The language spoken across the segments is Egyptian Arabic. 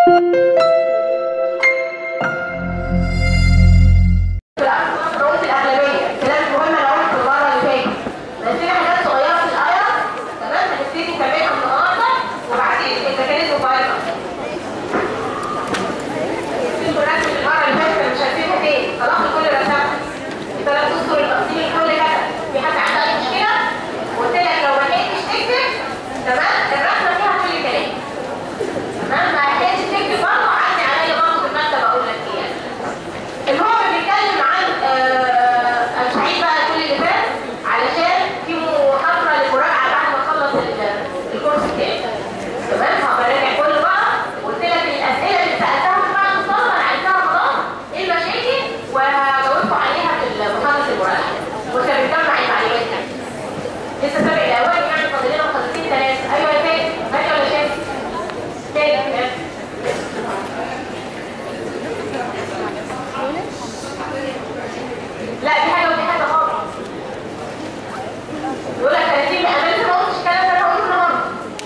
قلت الاغلبيه الكلام المهم انا قلت المره اللي فاتت بس في حاجات صغيره في الايه تمام هنبتدي نكملها النهارده وبعدين الميكانيزم فايروس انتوا رسم المره اللي فاتت مش شايفينها فين خلاص الكل رسمها يبقى لازم تذكر التقسيم الكل كده في حد عنده اي مشكله قلت لك لو ما لقيتش تكتب تمام الرسمه فيها كل كلام تمام ما لقيتش تكتب برضه عدي عليا برضه في المكتب اقول لك ايه المهم بنتكلم عن آه، انا مش هعيد بقى كل اللي فات علشان في محاضره للمراجعه بعد ما اخلص ال- الكورس بتاعي تمام هبراجع كله بقى قلت لك الاسئله اللي سالتها في بعض الطلبه انا عرفتها خلاص ايه المشاكل وهجاوبكم عليها في محاضره المراجعه واحنا بنجمع المعلومات دي لسه سابق الاوان يعني فاضل لنا محاضرتين ثلاثه ايوه يا فادي فادي ولا شادي؟ فادي تمام. لا دي حاجه ودي حاجه خالص يقول لك 30 انا لسه ما قلتش الكلام ده انا هقوله النهارده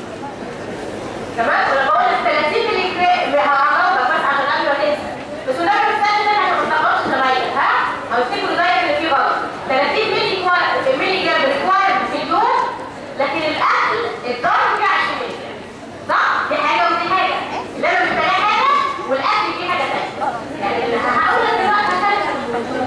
تمام ولا بقول لك 30 ملي جرام هعرفك بس عشان قبل ما تنسى بس وده بتسال ده احنا ما بنطبقش زمايلك ها هفتكروا زيك اللي فيه غلط 30 ملي كوا- ملي جرام ريكوايرد في اليوم لكن الاكل الضرب فيه 20 ملي جرام صح دي حاجه ودي حاجه اللي انا محتاجاه حاجه والاكل فيه حاجه ثانيه يعني اللي هقول لك دلوقتي عشان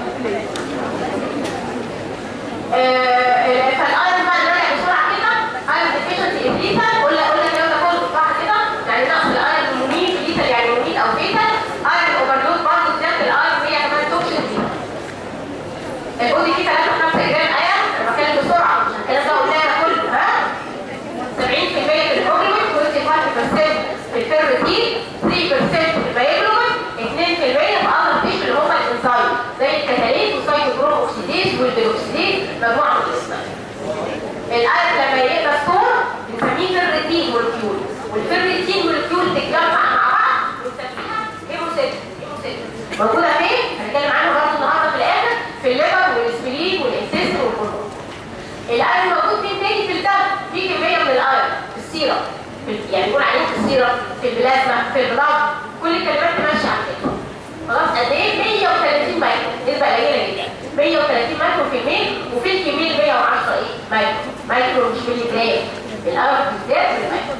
فالايرون بقى نراجع بسرعه كده ايرون ديفيشنسي از ليتال قلنا قلنا الكلام ده كله صح كده يعني نقص الايرون مميت ليتال يعني مميت او فيتال ايرون اوفرلود برضه زياده الايرون هي كمان توكسين البودي فيه 3 5 جرام ايرون انا بتكلم بسرعه عشان الكلام ده قلناه كله ها 70% في الهيموجلوبين 25% في الفيرتين 3% في البيوجلوبين 2% في اذر فيش اللي هم الانزيم زي الكتاليز والسايتوكروم اوكسيديز والبيروكسيديز مجموعه من الاسماء الايرون لما يبقى ستور بنسميه فيرتين مولكيول والفيرتين مولكيول تتجمع مع بعض بنسميها هيموسيت هيموسيت موجوده فين؟ هنتكلم عنها برضه النهارده في الاخر في الليفر والسبلين والانتستين والهرمون الايرون موجود فين تاني في الدم في كميه من الايرون في السيرم في يعني بنقول عليه في السيرم في البلازما في البلاد كل الكلمات ماشيه على كده خلاص قد ايه 130 مايكرو نسبه قليله جدا 130 مايكرو في الميل وفي الكميل 110 ايه مايكرو مايكرو مش ملي جرام الايرون بالذات في المايكرو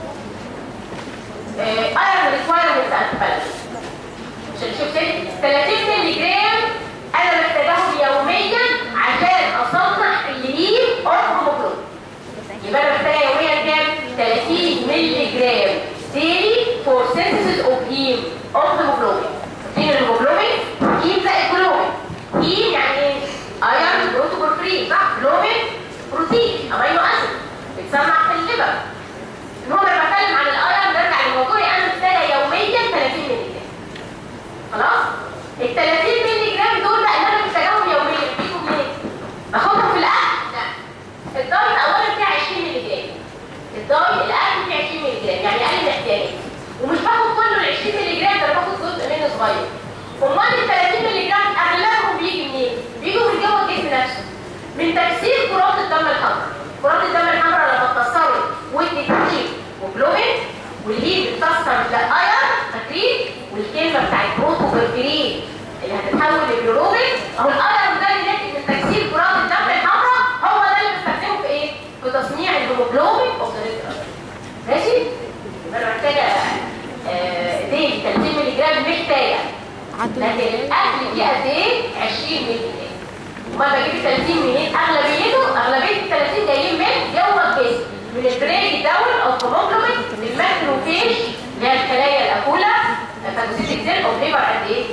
ايرون ريكوايرمنت انت بالانس عشان شوف تاني 30 ملي جرام انا محتاجاهم يوميا عشان اصنع الليل اوف يبقى انا محتاجه يوميا كام 30 ملي جرام daily for synthesis of heme of hemoglobin فين الهيموجلوبين هيم زائد جلوبين هيم يعني ايه ايرون بروتوبورفرين صح جلوبين بروتين امينو اسيد بتسمع في الليفر المهم انا بتكلم عن الايرون نرجع لموضوعي انا محتاجه يوميا 30 ملي جرام خلاص ال 30 ملي جرام دول بقى اللي انا محتاجاهم يوميا بيجوا منين؟ باخدهم في الاكل؟ لا الدايت اولا فيه 20 ملي جرام الدايت الاكل فيه 20 ملي جرام يعني اقل من احتياجاتي ومش باخد كله ال 20 ملي جرام ده انا باخد جزء منه صغير امال ال 30 ملي جرام اغلبهم بيجي منين؟ بيجوا من جوه الجسم نفسه من تكسير كرات الدم الحمراء كرات الدم الحمراء لما اتكسرت وادت هيم وجلوبين والهيم بتكسر لايرون فاكرين والكلمه بتاعت بروتوبرفرين اللي هتتحول لجلوبين اهو الايرون ده اللي ناتج من تكسير كرات الدم الحمراء هو ده اللي بستخدمه في ايه؟ في تصنيع الهيموجلوبين اوف ذا ماشي؟ يبقى انا محتاجه آه، دي 30 مللي جرام محتاجه لكن الاكل فيه قد ايه؟ 20 مللي جرام امال بجيب ال 30 منين؟ اغلبيته اغلبيه ال 30 جايين من جوه الجسم من البريك داون او هيموجلوبين الماكروفيج اللي هي الخلايا الاكوله فاجوسيتك سيل او ليفر قد ايه؟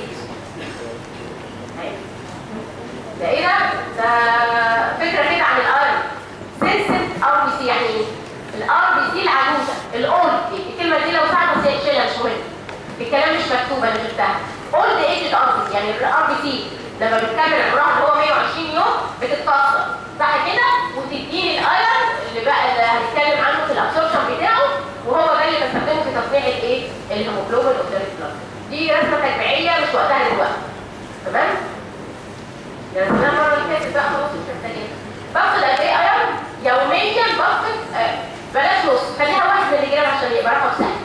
ده ايه ده؟ ده فكره كده عن الايرون سنسنت ار بي سي يعني ايه؟ الار بي سي العجوزه الاولد دي الكلمه دي لو صعبه شيلها مش مهم الكلام مش مكتوب انا شفتها اولد ايج ار بي سي يعني الار بي سي لما بتكمل عمرها اللي هو 120 يوم بتتكسر صح كده وتديني الايرون اللي بقى اللي هنتكلم عنه في الابسوربشن بتاعه وهو ده اللي بستخدمه في تصنيع الايه الهيموجلوبين اوف دي رسمه تجميعيه مش وقتها دلوقتي تمام درسناها المره اللي فاتت بقى خلاص مش محتاجين باخد قد ايه ايرون يوميا باخد آه، بلاش نص خليها 1 مللي جرام عشان يبقى رقم سهل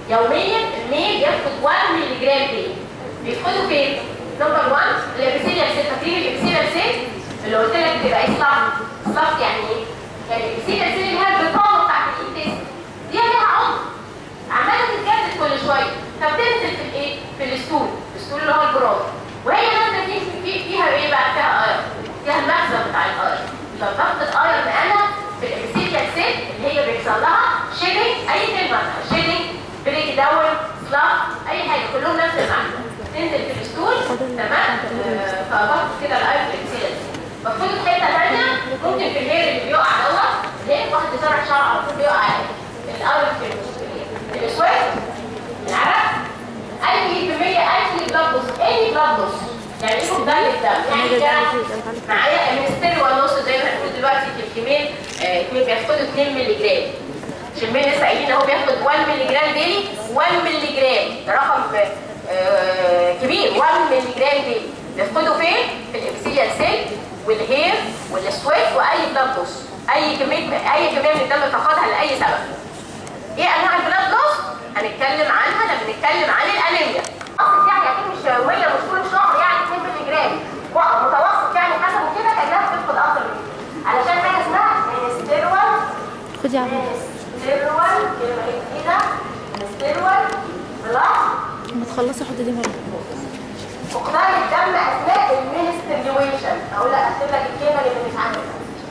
يوميا الميل بياخد 1 مللي جرام دي بيفقدوا فين؟ نمبر 1 الابيثيليال سيل فاكرين الابيثيليال سيل اللي قلت لك بتبقى ايه سلاف سلاف يعني ايه؟ يعني الابيثيليال سيل اللي هي البطانه بتاعت الانتست دي ليها عمر عماله تتجدد كل شويه فبتنزل في الايه؟ في الستول الستول اللي هو البراز وهي نازله فيه في فيها ايه بقى؟ فيها ايرون فيها المخزن بتاع الايرون فبتاخد الايرون انا في الابيثيليال سيل اللي هي بيحصل لها شيدنج اي كلمه شيدنج بريك داون سلاف اي حاجه كلهم نفس المعنى تنزل في الستول تمام آه، فباخد كده الايرون في الابيثيليال سيل باخده في حته ثانيه ممكن في الهير اللي بيقع دوت الهير واحد بيزرع شعر على طول بيقع الايرون في في الاسود العرق اي كميه اي بلاد بوس اي بلاد بوس يعني ايه ده الدم يعني كده معايا المستري والنص زي ما هنقول دلوقتي في الكمين آه، الكمين بياخدوا 2 مللي جرام شمين لسه قايلين اهو بياخد 1 مللي جرام ديلي 1 مللي جرام ده رقم آه، كبير 1 مللي جرام ديلي بياخدوا فين؟ في الابيثيليال سيل والهير والسويت واي بلاد بوس اي كميه اي كميه من الدم فقدها لاي سبب ايه انواع البلاد لوس هنتكلم عنها لما نتكلم عن الانيميا اصل يعني اكيد مش يوميه مش كل شهر يعني 2 مللي جرام وقت متوسط يعني حسبه كده كانها بتفقد اكتر من كده علشان حاجه اسمها منستيروال خدي على منستيروال كلمه جديده منستيروال بلس لما تخلصي حطي دي مرة فقدان الدم اثناء المنستريويشن اقول لك اكتب لك الكلمه اللي مش عارفها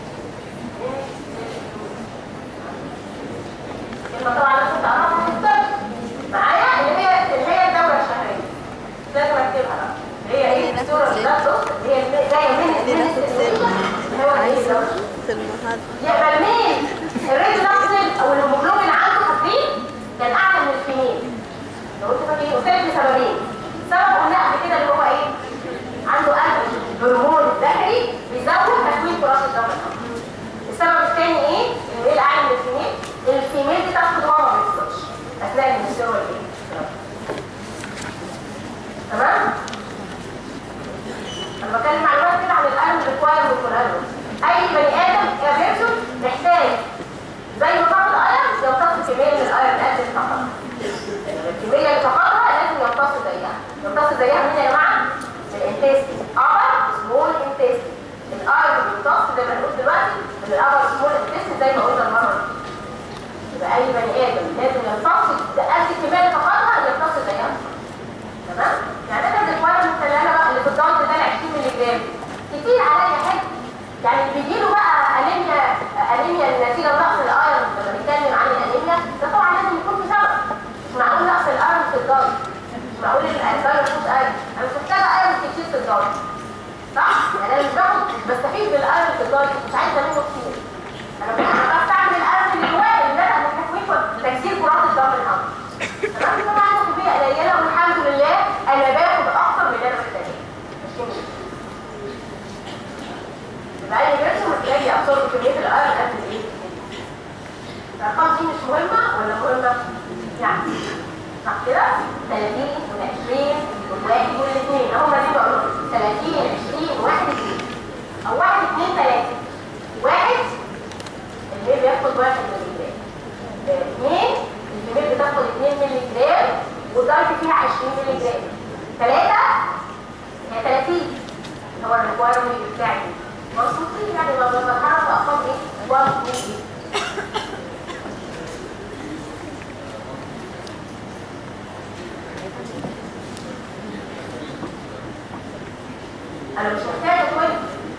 كلمه طبعا لازم تعرفها في الطب معايا اللي هي اللي هي الدوره الشهريه لازم اكتبها بقى اللي هي ايه الدوره الشهريه اللي هي جايه من المنستريويشن اللي هو ايه الدوره الشهرية. يبقى المين الريد بلاد او الهيموجلوبين عنده حاطين كان اعلى من الفينين لو انت فاكرين قلت لك لسببين سبب قلنا قبل كده اللي هو ايه عنده قلب هرمون ذكري بيزود تكوين كرات الدم الحمراء. السبب الثاني ايه اللي هي الاعلى من الفيميل الفيميل بتاخد هو ما بيفضلش اثناء المستوى الايه تمام انا بتكلم معلومات كده عن القلب ريكوايرمنت والقلب اي بني ادم كبيرسون محتاج زي ما تاخد ايرون يمتص كميه من الايرون قد فقط الكميه اللي فقدها لازم يمتص زيها يمتص زيها مين يا جماعه الانتستين ابر سمول انتستين الايرون بيمتص زي ما هنقول دلوقتي من الابر سمول انتستين زي ما قلنا المره اللي فاتت. يبقى اي بني ادم لازم يمتص قد الكميه اللي فقدها يمتص زيها تمام يعني انا الريكوايرمنت اللي انا بقى اللي في الضغط ده ال 20 مللي جرام كتير عليا حاجه يعني اللي بيجي له بقى انيميا انيميا نتيجه نقص الايرون لما بنتكلم عن الانيميا ده طبعا لازم يكون في سبب مش معقول نقص الايرون في الضغط مش معقول الايرون مفيهوش ايرون انا مش محتاجه ايرون كتير في الضغط صح؟ يعني انا مش باخد بستفيد بالايرون في الضغط مش عايزه منه كتير انا انا بستعمل الايرون اللي جواه اللي ده من تكوين تكسير كرات الدم الحمراء تمام كده عنده كميه قليله والحمد لله انا باخد اكتر من اللي انا محتاجاه مش كمية. يبقى اي جسم محتاج يابسورب كميه الايرون قد ايه؟ الارقام دي مش مهمه ولا مهمه؟ يعني صح كده؟ 30 و20 والواحد والاثنين هم دي بقول 30 20 1 2 او 1 2 3 واحد اللي بياخد 1 مللي جرام اثنين الكميه بتاخد 2 مللي جرام والضغط فيها 20 مللي جرام ثلاثه هي 30 هو الريكوايرمنت بتاعي مظبوطين يعني لما بتحرك ارقام ايه؟ 1 2 انا مش محتاجه كل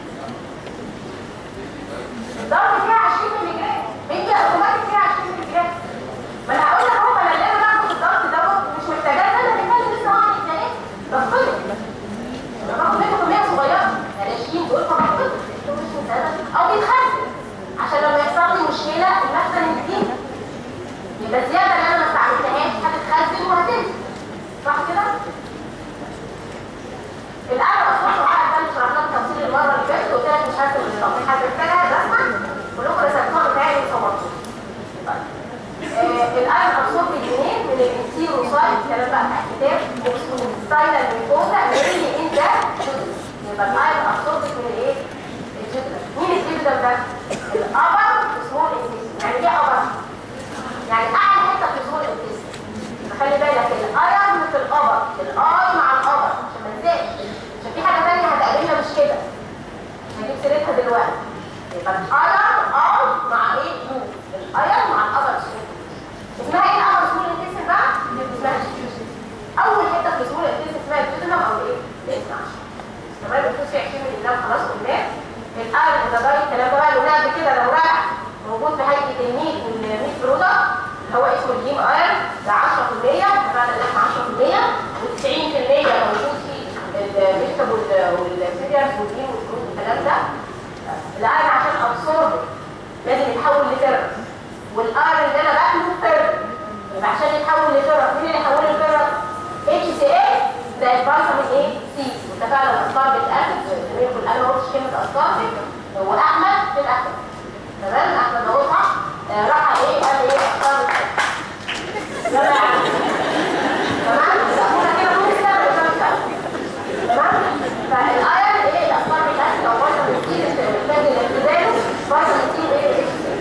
الضغط فيها 20 مللي جرام هي اوتوماتيك فيها 20 مللي جرام ما انا هقول لك هو انا اللي انا باخد الضغط دوت مش محتاجاه ان انا بتكلم لسه هو يعني ايه بفقده انا باخد منه كميه صغيره يعني 20 دول فبفقده مش محتاجه او بيتخزن عشان لما يحصل لي مشكله المخزن يديني يبقى الزياده اللي انا ما استعملتهاش هتتخزن وهتنزل صح كده؟ الآن أصبحوا عقد ده شرح لك تفصيل المرة اللي فاتت وقلت لك مش هرسم النظام هتحتاجها رسمة كلكم رسمتوها بتاعي وصورتوها. طيب. آه الآن أبسورب الجنين من الانتيروسايت الكلام بقى بتاع الكتاب واسمه ستايلر ميكوزا اللي ان ذا يبقى الآن أبسورب من الايه؟ الجدر. مين الجدر ده؟ الأبر سمول انتستين يعني ايه أبر؟ يعني أعلى حتة في سمول انتستين. الاي مع القمر عشان ما ننساش عشان في حاجه ثانيه هتقابلنا مش كده هجيب سيرتها دلوقتي يبقى الاير ار مع ايه يو الاير مع القمر اسمها ايه القمر سمول انتسم بقى اسمها ديفيوجن اول حته في سمول انتسم اسمها ديفيوجن او ايه الاسم 10 تمام الفلوس في 20 ملي جرام خلاص قلناه الاير ده ده الكلام ده بقى اللي قلناه قبل كده لو راجع موجود في هيئه الميت والميت برودكت هو اسمه الجيم اير ده 10% اتفقنا ان احنا 10% و90% موجود في الفيجيتابل والسيريالز والجيم والفروت والكلام ده الايرن عشان ابسورب لازم يتحول لفرق والايرن اللي انا باكله فرق يبقى عشان يتحول لفرق مين اللي يحوله لفرق اتش سي اي ده الفيتامين ايه سي واتفقنا الاسكاربيك اسيد زميلكم انا ما قلتش كلمه اسكاربيك هو احمد في الاحمد تمام احمد اهو صح آه، راح ايه قال ايه اسكاربيك اسيد لا لا تمام هنا كده ممكن تمام تمام فالايرن ايه الاسكاربيك اسيد او فيتامين سي اللي محتاج الانتباه فيتامين سي ايه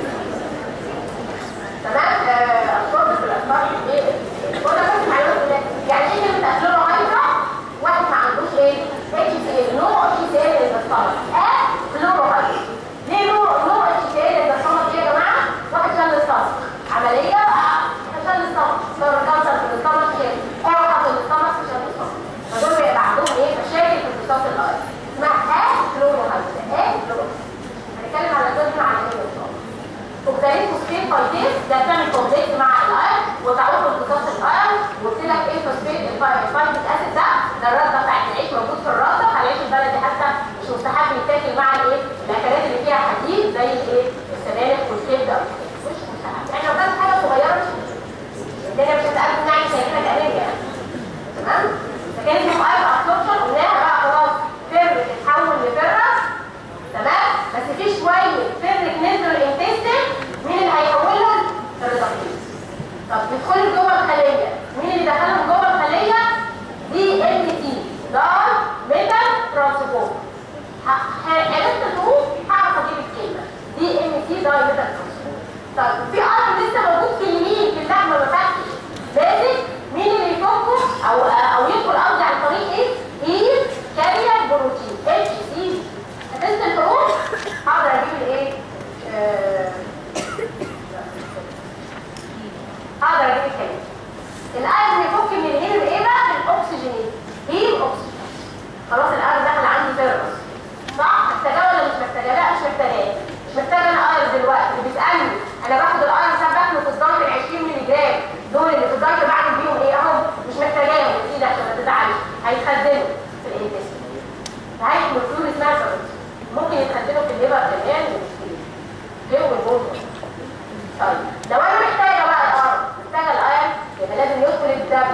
تمام اشرب في الاسكاربيك ايه كل بس معلومات كده يعني ايه كلمه افلورو هايدرا واحد ما عندوش ايه اتش سي ال نو اتش سي ال للبسطره اه فلورو هايدرا ليه نو نو اتش سي ال للبسطره دي يا جماعه واحد شال الصمت عمليه آه، شال الصمت صار كانسر في الصمت شال قرحه في الصمت شال الصمت فدول بيبقى عندهم ايه مشاكل في امتصاص الايض اسمها اه فلورو هايدرا اه فلورو هنتكلم على دول مع الاثنين ان شاء الله اوكسالين فوسفين فايتيز ده بتعمل كومبلكس مع الايرن وتعود امتصاص الايرن وقلت لك ايه فوسفين الفايتيك اسيد ده ده الرده بتاعت العيش موجود في الرده فالعيش البلدي حتى مش مستحب يتاكل مع الايه الاكلات اللي فيها حديد زي الايه السبانخ والكبده مش مستحب يعني لو كانت حاجه صغيره مش الدنيا مش هتقابل يعني شايفينك انيميا تمام فكانت مقايضه ابسوربشن قلناها بقى خلاص فرق تتحول لفرق تمام بس في شويه فرق نزل الانتستين مين اللي هيحولهم الريدكتيز طب بيدخلوا جوه الخليه مين اللي دخلهم جوه الخليه دي ام تي دار ميتال ترانسبورت عرفت تقول هعرف اجيب الكلمه دي ام تي دار ميتال ترانسبورت طب في امر لسه موجود في اليمين في اللحمه ما فتحش باسك مين اللي يفكه او او يدخل قصدي عن طريق ايه؟ ايه كارير بروتين اتش سي هتنزل الحروف هقدر اجيب الايه؟ آه، هقدر اجيب الكلمه الايرون يفك من الهيل بايه بقى؟ بالاكسجين هيل اكسجين خلاص الايرون دخل عندي فيروس صح؟ محتاجاه ولا مش محتاجاه؟ لا مش محتاجاه مش محتاجه انا ايرون دلوقتي اللي بيسالني انا باخد الايرون ده باكله في الدايت ال 20 مللي جرام دول اللي في الدايت بعمل بيهم ايه اهو مش محتاجاهم يا سيدي عشان ما تزعلش هيتخزنوا في الانتستين هيحمل فلوس مثلا ممكن يتخزنوا في الليبر كمان ليه والبوزة طيب لو انا محتاجه بقى الارض محتاجه الايرون يبقى لازم يدخل الدم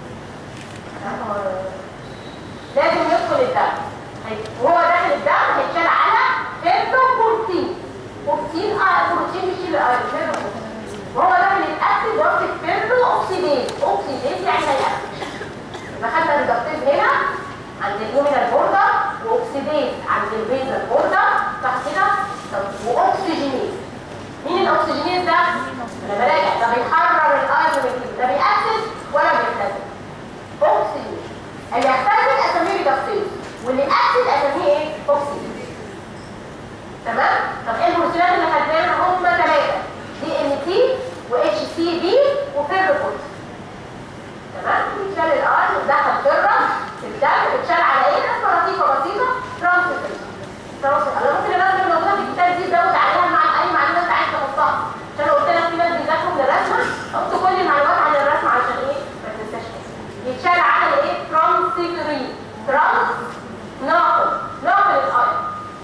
لازم يدخل الدم هي- وهو داخل الدم هيتشال على فيرتو بروتين بروتين اه بروتين بيشيل الايرون فيرتو بروتين. وهو داخل يتاكد ياخد فيرتو اوكسيديز اوكسيديز يعني هيأكد يبقى خدنا الريدكتيز هنا عند اليومينال بوردر واكسيديز عند البيزل بوردر صح كده طب واكسجينيز مين الاكسجينيز ده انا براجع ده بيحرر الايزوميتين ده بيأكسد ولا بيختزن اكسجين اللي يختزن اسميه ريدكتيز واللي يأكسد اسميه ايه اكسجين تمام طب ايه البروتينات اللي خدناها هم ثلاثه دي ان تي واتش سي بي وفيربوت تمام بيتشال الار ودخل فره في الدم بتشال على ايه رسمه لطيفه بسيطه ترانسفير ترانسفير انا ممكن الرسمه اللي موجوده في الكتاب دي زود عليها مع اي معلومه انت عايز تحطها عشان لو قلت لك في ناس بيذاكروا من الرسمه حط كل المعلومات عن الرسمه عشان ايه ما تنساش كده يتشال على ايه ترانسفير ترانس ناقل ناقل الاير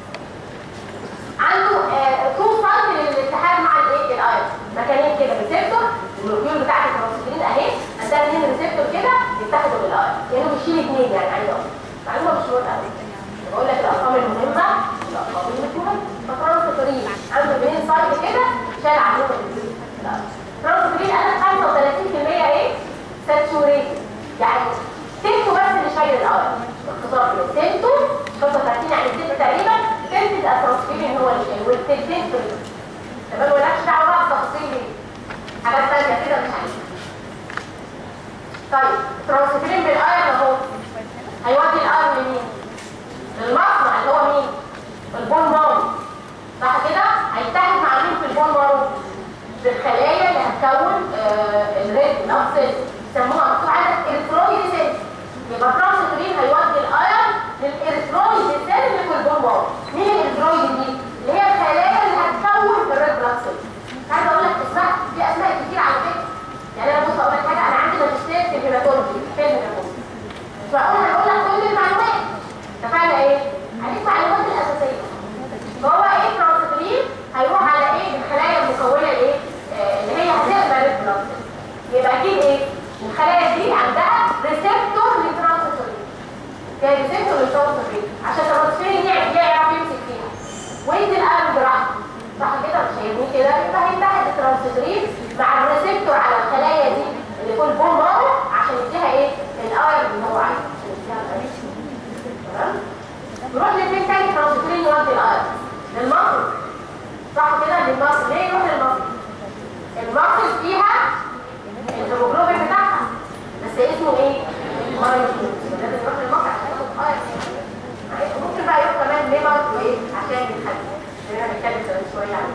عنده تو فايل للاتحاد مع الايه الاير مكانين كده ريسبتور المولكيول بتاعت الترانسفيرين اهي عندها اثنين ريسبتور كده يتحدوا بالاير كانه بيشيل اثنين يعني عايز اقول معلومه مش مهمه قوي بقول لك الارقام المهمه الارقام المهمه فترانسفيرين عنده اثنين سايد كده شال عليهم ترانسفيرين قال لك 35% ايه ساتوريت يعني تنتو بس اللي شايل الاير باختصار كده تنتو 35 يعني التنتو تقريبا تنتو الترانسفيرين هو اللي شايل والتنتين فري تمام مالكش دعوه بقى بالتفاصيل دي حاجات ثانيه كده مش عارفه طيب ترانسفيرين بالاير لو بلاد سيل سموها مكتوب عندك اريثرويد سيل يبقى ترانسفيرين هيودي الايرون للاريثرويد سيل اللي في البون مارو مين الاريثرويد دي؟ اللي هي الخلايا اللي هتكون الريد بلاد سيل عايز اقول لك اسمها في اسماء كتير على فكره يعني انا بص اقول لك حاجه انا عندي ماجستير في الهيماتولوجي في الهيماتولوجي فاقول هقول لك كل المعلومات اتفقنا ايه؟ هديك المعلومات الاساسيه فهو ايه ترانسفيرين هيروح على ايه الخلايا المكونه ايه آه اللي هي هتقبل الريد بلاد سيل يبقى اكيد ايه الخلايا دي عندها ريسبتور لترانسفيرين فيها ريسبتور لترانسفيرين عشان الترانسفيرين يعرف يعرف يمسك فيها ويدي القلب براحته صح كده مش هيرميه كده يبقى هيتحد الترانسفيرين مع الريسبتور على الخلايا دي اللي في البون مارو عشان يديها ايه الايرون اللي هو عايزه عشان يديها الايرون تمام نروح لفين تاني ترانسفيرين يودي الايرون للمصل صح كده للمصل ليه يروح للمصل المصل فيها الهيموجلوبين بتاعها بس اسمه ايه مايوجلوبين لازم يروح للمصل عشان ياخد ايرون ممكن بقى يروح كمان ليبر وايه عشان يتخلي خلينا نتكلم كمان شويه عنه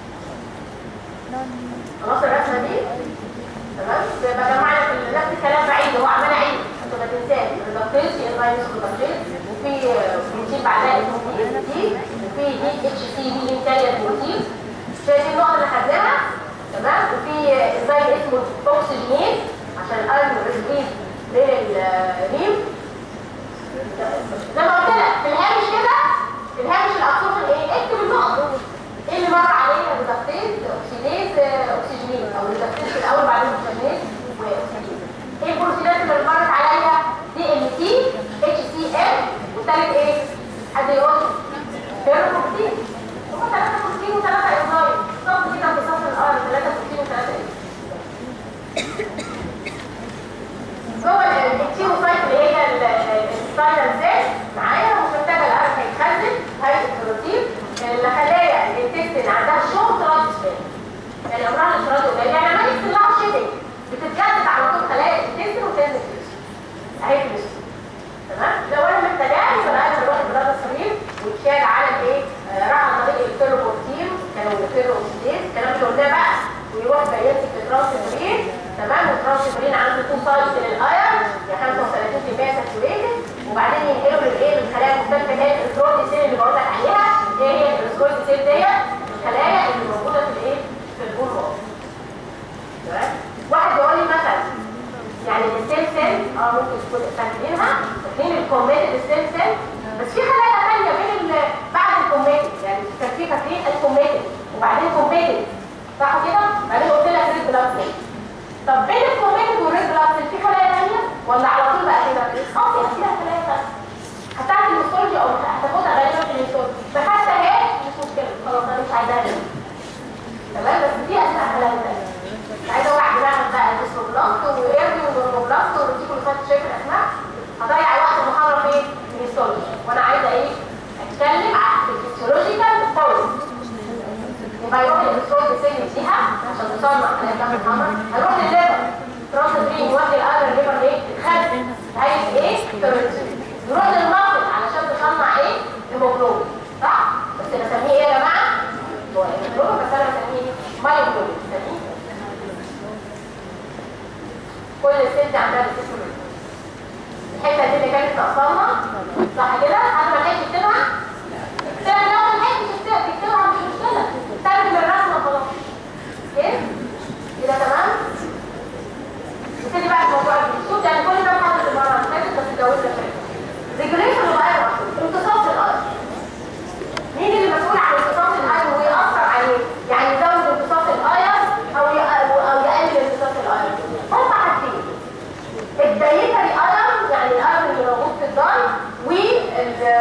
خلاص الرسمه دي تمام يبقى جمعنا في نفس الكلام بعيد هو عمال اعيد انتوا ما تنساش الدكتورز الفيروس الدكتورز وفي بروتين بعدها اسمه دي اس تي وفي دي اتش سي دي انتاليا بروتين شايفين النقطه اللي خدناها تمام وفي انزيم اسمه اوكسجينيز عشان الايرون ريسبيد للريم زي ما قلت لك في الهامش كده في الهامش الاطراف ايه اكتب النقط ايه اللي مر علينا ريدكتيز اوكسيديز اوكسجينيز او ريدكتيز في الاول بعدين اوكسجينيز واكسجين ايه البروتينات اللي مرت عليا دي ام تي اتش سي ام والثالث ايه حد يقول بيروبروتين هما ثلاثه بروتين وثلاثه انزيم بالظبط كده في صف الارض ثلاثه بروتين وثلاثه انزيم جوه التيروسايت اللي هي السباينال سيل معايا ومش محتاجه الارض هيتخزن هيئه البروتين الخلايا الانتستين عندها شورت لايف سبان يعني عمرها الانفراد قليل يعني عمال يحصل لها شيدنج بتتجدد على طول خلايا الانتستين وتنزل فلوس اهي فلوس تمام لو انا محتاجاها يبقى انا هروح البلاد الصغير ويتشال على الايه آه راح عن طريق الفيروبروتين كانوا الفيروكسيديز الكلام اللي قلناه بقى ويروح بقى يمسك في الترانسفيرين تمام الترانسفيرين عنده تو سايتس للايرون يا 35% ساتوريتد وبعدين ينقلوا للايه للخلايا المختلفه اللي هي البروتين سيل اللي بقول لك عليها ايه هي البروتين سيل ديت الخلايا اللي موجوده في الايه في البول تمام واحد يقول لي مثلا يعني الستيم سيل اه ممكن تكون فاكرينها فاكرين الكوميتد ستيم سيل بس في خلايا ثانيه بين بعد الكوميتد يعني كان في فاكرين الكوميتد وبعدين كوميتد صح كده؟ بعدين قلت لك ريد بلاد سيل طب بين الكوميتد والريد بلاد سيل في خلايا ثانيه ولا على طول بقى كده؟ اه في فيها خلايا ثانيه هتعمل الميثولوجي او هتاخدها غالبا في الميثولوجي فحتى هي مش مشكله خلاص انا مش عايزاها تمام بس في اسماء خلايا ثانيه عايزه اوعى دماغك بقى الاسموبلاست وايرلي والنورموبلاست والريتيكولوسايت شايف الاسماء هضيع وقت المحاضره في الميثولوجي وانا عايزه ايه اتكلم عن الفسيولوجيكال بوينت يبقى يروح للميثولوجي سيل يديها عشان تصنع خلايا دم الحمر هيروح للليفر ترانسفيرين يودي الارض الليفر ايه يتخزن هيئه ايه كيروتين يروح للمصل علشان تصنع ايه هيموجلوبين صح بس بسميه ايه يا جماعه هو هيموجلوبين بس انا بسميه مايوجلوبين بسميه كل السيل دي عندها الاسم الحته دي اللي كانت تقصرنا صح كده حد ما كانش يكتبها اكتبها لو ما كانش تكتبها مش مشكله استخدم الرسمه خلاص ايه كده تمام نبتدي بقى الموضوع الجديد يعني كل ده محاضره المره اللي فاتت بس اتجوزنا شويه ريجوليشن الايرون امتصاص الايرون مين اللي مسؤول عن امتصاص الايرون ويأثر عليه يعني يزود امتصاص الايرون او او يقلل امتصاص الايرون هم حاجتين الدايتري ايرون يعني الايرون اللي موجود في الدم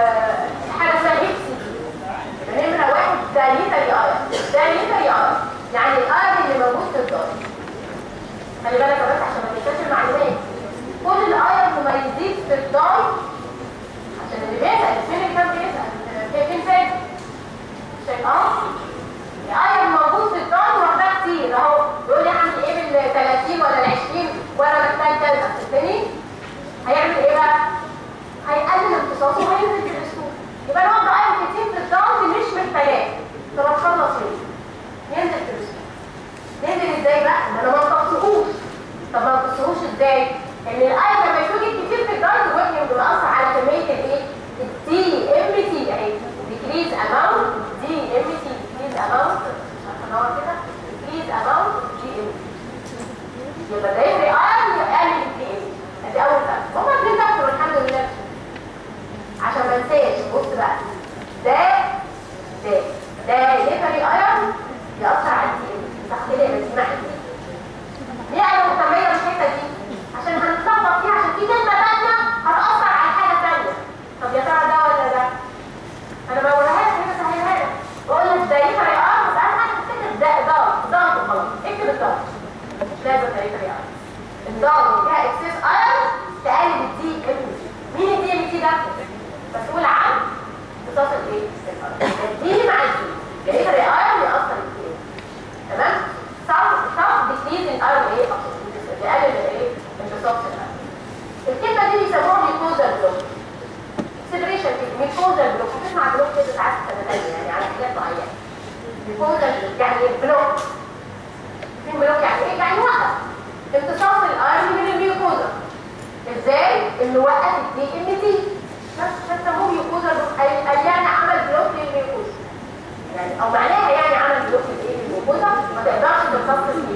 تمتصهوش ازاي؟ ان الايرون لما يتوجد كتير في الدايت الويكنج بيأثر على كميه الايه؟ الدي ام تي اهي decrease amount دي ام تي decrease amount عشان هو كده decrease amount دي ام تي يبقى ده يفرق ايرون يقلل الدي ام ادي اول فاكتور هما اتنين فاكتور الحمد لله عشان ما انساش بص بقى ده ده ده يفرق ايرون يأثر على الدي ام صح كده يبقى دي معايا ليه انا مهتميه بالحته دي عشان هنتلخبط فيها عشان في كلمه ثانيه هتاثر على حاجه ثانيه طب يا ترى ده ولا ده انا بقولها لك كده سهلها لك بقول لك ده يفرق اه بس اهم حاجه تفتكر ده ضغط ضغط وخلاص اكتب الضغط مش لازم ده يفرق اه الضغط فيها اكسس ايرون تقلل الدي ام تي مين الدي ام تي ده مسؤول عن امتصاص الايه الدي مع الدي ده يفرق ايرون ياثر الدي تمام صعب صعب بتزيد الايرون ايه بيقلل الايه امتصاص الايرون الكلمه دي بيسموها ميكوزا بلوك سيبريشن ميكوزا بلوك بتسمع بلوك كده ساعات سنتين يعني على حاجات معينه ميكوزا بلوك يعني ايه بلوك فين بلوك يعني ايه يعني وقف امتصاص الايرون من الميكوزا ازاي انه وقف الدي ام تي بس بيسموه ميكوزا بلوك اي أي يعني عمل بلوك للميكوزا يعني او معناها يعني عمل بلوك لايه للميكوزا ما تقدرش تمتص فيه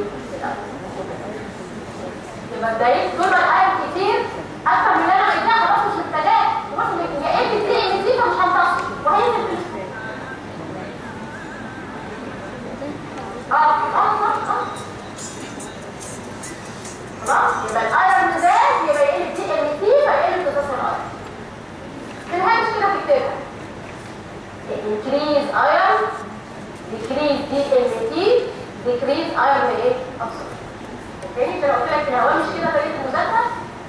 يبقى بداية طول ما الايرون كتير اكتر من اللي انا عايزاه خلاص مش محتاجاه خلاص يا ايه دي ام تي فمش همتص وهينزل في الجسم. اه اه اه اه خلاص يبقى الايرون زاد يبقى يقلب دي ام تي فيقلب امتصاص الايرون تلهاش كده تكتبها increase iron decrease DMT decrease iron ايه absorption اوكي انت لو قلت لك الهواء مش كده طريقه المذاكره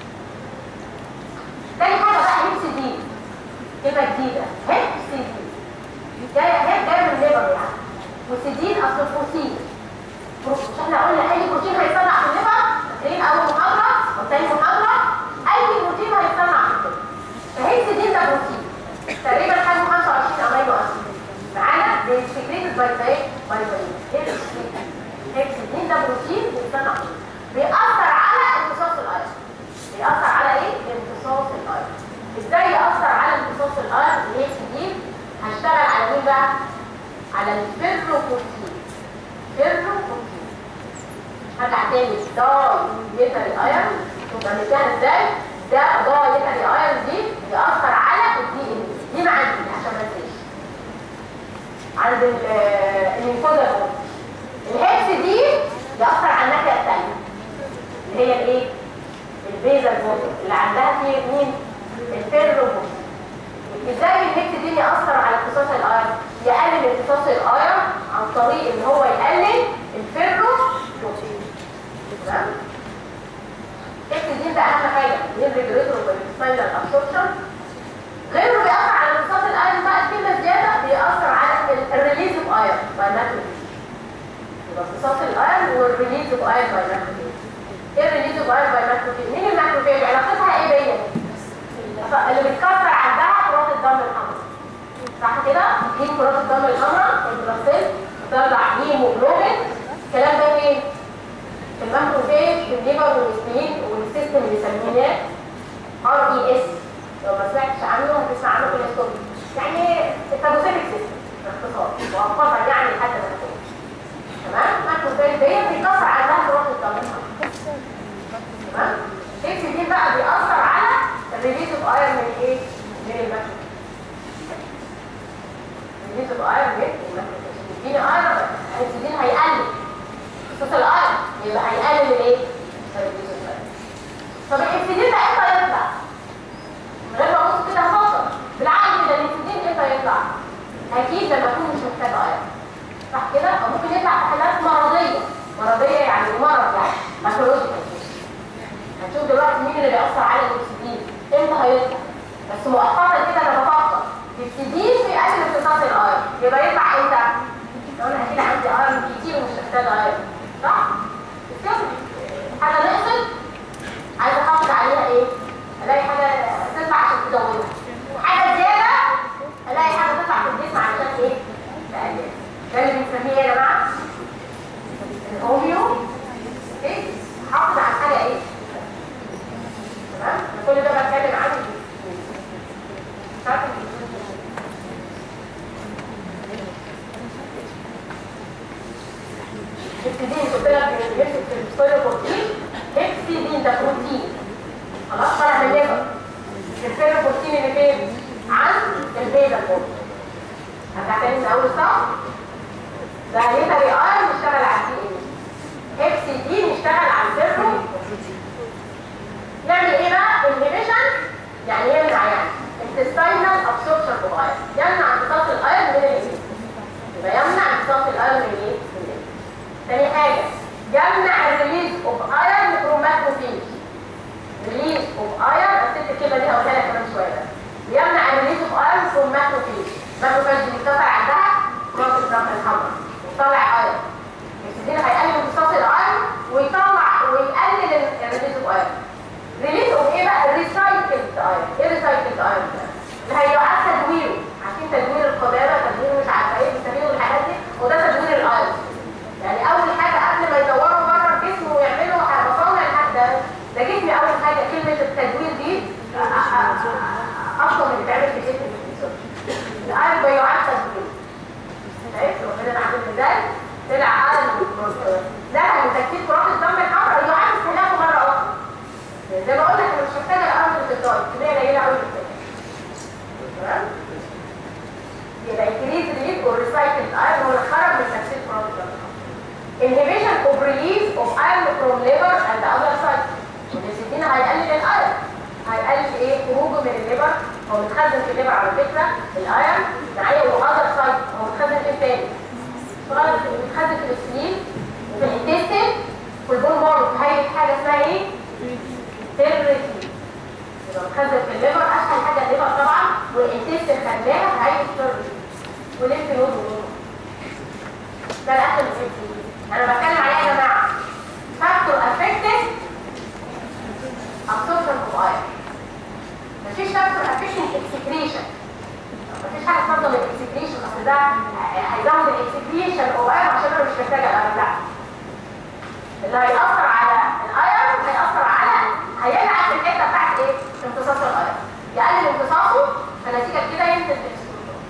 تاني حاجه بقى هيبس دي كلمه جديده هيبس دي جايه هيب جايه من الليبر يعني وسيدين اصل البروتين مش احنا قلنا اي بروتين هيتصنع في الليبر فاكرين اول محاضره وثاني محاضره اي بروتين هيتصنع في الليبر فهيبس دي ده بروتين تقريبا حجمه 25 امينو اسيد معانا بيسكريتد باي باي باي باي هيكسيدين ده بروتين بيتصنع بيأثر على امتصاص الايرون بيأثر على ايه؟ امتصاص الايرون ازاي يأثر على امتصاص الايرون الهيكسيدين هشتغل على مين بقى؟ على الفيروبروتين فيروبروتين هرجع تاني داي ليتري ايرون تبقى مثال ازاي؟ ده داي ليتري ايرون دي بيأثر على الدي ان دي ما عندي عشان ما انساش عند الميكوزا الهيكس دي يأثر على الناحية الثانية اللي هي الايه؟ البيزا بوتر اللي عندها فيه مين؟ الفيروبوتر ازاي الهيكس دي يأثر على امتصاص الايرون؟ يقلل امتصاص الايرون عن طريق ان هو يقلل الفيروبوتر تمام؟ الهيكس دي ده اهم حاجة الريجوليتور والسباينال ابسوربشن غيره بيأثر على امتصاص الايرون بقى الكلمة زيادة بيأثر على الريليز اوف ايرون باي ماتريكس يبقى امتصاص الايرون والريليز اوف ايرون باي ماتريكس ايه الريليز اوف ايرون باي ماتريكس مين الماكروفيج علاقتها ايه بيا اللي بتكسر عندها كرات الدم الحمراء صح كده دي كرات الدم الحمراء البلاسيل بتطلع هيموجلوبين الكلام ده فين في الماكروفيج في الليفر والسبلين والسيستم اللي سميناه ار اي اس لو ما سمعتش عنه هتسمع عنه في الهيستوري يعني الفاجوسيتك سيستم باختصار مؤقتا يعني لحد ما تكون تمام ماكروفيج ديت بيكسر عندها كرات الدم تمام اكس دي بقى بيأثر على الريليز اوف ايرون من ايه؟ من الماكروفيج الريليز اوف ايرون من الماكروفيج يديني ايرون الاكسجين هيقلل خصوص الايرون يبقى هيقلل الايه؟ الريليز اوف ايرون طب الاكسجين ده امتى يطلع؟ من غير ما ابص كده هفكر بالعقل كده الاكسجين امتى يطلع؟ اكيد لما اكون مش محتاج ايرون صح كده؟ او ممكن يطلع في حالات مرضيه مرضيه يعني مرض يعني باثولوجيكال هنشوف دلوقتي مين اللي بيأثر على الاكسجين امتى هيطلع بس مؤقتا كده انا بفكر الاكسجين بيقلل امتصاص الايرون يبقى يطلع امتى؟ لو انا اكيد عندي ايرون كتير ومش محتاج ايرون صح؟ السياسة حاجه نقصت عايز احافظ عليها ايه؟ الاقي حاجه تطلع عشان تزودها حاجه زياده الاقي حاجه تطلع في الجسم عشان ايه؟ تقللها ده اللي بنسميه ايه يا جماعه؟ الهوميو ايه؟ حافظ على الحاجه ايه؟ يعني يمنع يعني intestinal absorption of iron يمنع امتصاص الايرون من الانسولين يبقى يمنع امتصاص الايرون من ايه؟ من الانسولين تاني حاجه يمنع الريليز اوف ايرون فروم ماكروفيج ريليز اوف ايرون الست الكلمه دي هقولها لك كمان شويه بس بيمنع الريليز اوف ايرون فروم ماكروفيج ماكروفيج دي بتطلع عندها كروس الدم الحمراء وتطلع ايرون الانسولين هيقلل امتصاص الايرون ويطلع ويقلل الريليز اوف ايرون ريليز اوف ايه بقى ريسايكلد ايرون ايه ريسايكلد ايرون ده اللي هيعاد تدويره عارفين تدوير القذاره تدوير مش عارفه ايه بيسميه الحاجات دي وده تدوير الايرون يعني اول حاجه قبل ما يدوروا بره الجسم ويعملوا مصانع لحد ده ده جسمي اول حاجه كلمه التدوير دي اصلا اللي بتعمل في جسم الانسان الايرون بيعاد تدويره شايف ربنا عامل ازاي طلع ايرون ده من تكتيك كرات الدم الحمراء يعاد استهلاكه مره اخرى زي ما قلت انا مش محتاجه الايرون في الدايت كميه قليله قوي في تمام يبقى increase release or recycled iron هو اللي خرج من تكسير كرات الدم inhibition of release of iron from liver and other sites والنسيتين هيقلل الايرون هيقلل ايه خروجه من الليفر هو متخزن في الليفر على فكره الايرون معايا واذر سايت هو متخزن في الثاني متخزن في السليم وفي الانتستين والبون مارو في هيئه حاجه اسمها ايه؟ تيرتي يبقى متخزن في الليفر اسهل حاجه الليفر طبعا والانتستين خدناها في هيئه تيرتي وليمف نود ونود ده الاكل الانتستين انا بتكلم عليه يا جماعه فاكتور افكتد absorption of iron مفيش فاكتور افكتد اكسكريشن مفيش حاجه تفضل الاكسكريشن اصل ده هيزود الاكسكريشن اوف ايرون عشان انا مش محتاجه الايرون لا اللي هيأثر على الايرون هيأثر على هيلعب في الحته بتاعت ايه؟ امتصاص الايرون يقلل امتصاصه فنتيجه كده ينتج الاكسكريشن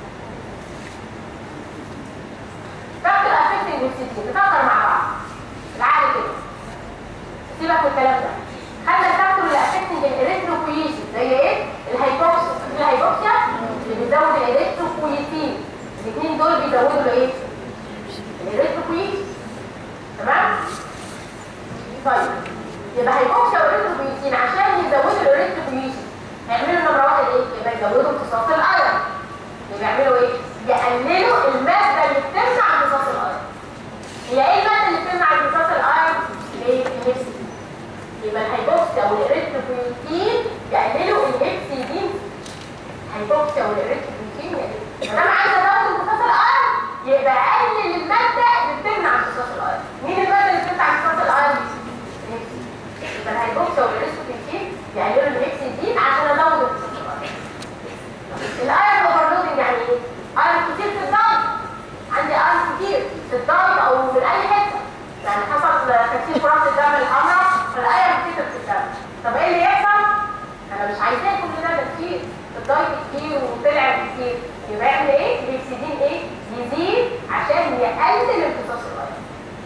فاكتور افكتنج اكسكريشن نفكر مع بعض العقل كده سيبك من الكلام ده خدنا الفاكتور اللي افكتنج الاريثروبويسيس زي ايه؟ الهيبوكسيا الهيبوكسيا اللي بيزود الاريثروبويسين الاثنين دول بيزودوا الايه؟ الاريثروبويسيس تمام؟ طيب يبقى هيبوكسيا والاريثروبويسين عشان يزودوا الاريثروبويسين هيعملوا نمره واحد ايه؟ يبقى يزودوا امتصاص الايرون يبقى يعملوا ايه؟ يقللوا الماده اللي بتمنع امتصاص الايرون هي ايه الماده اللي بتمنع امتصاص الايرون؟ ايه؟ الهيبسين يبقى الهيبوكسيا والاريثروبويتين يقللوا الهيبسيدين هيبوكسيا والاريثروبويتين يقللوا ما دام عايز ازود امتصاص الايرون يبقى اقلل الماده اللي بتمنع امتصاص الايرون مين الماده اللي بتمنع امتصاص الايرون الهيبسين يبقى الهيبوكسيا والاريثروبويتين يقللوا الهيبسيدين عشان ازود امتصاص الايرون الايرون اوفرلودنج يعني ايه ايرون كتير في الدايت عندي ايرون كتير في الدايت او من اي حته يعني حصل تكسير كرات الدم الحمراء فالايرون كتير في الدم طب ايه اللي يحصل انا مش عايزاه كل ده كتير الدايت كتير وطلع كتير يبقى يعمل ايه الاكسدين ايه يزيد عشان يقلل امتصاص الايرون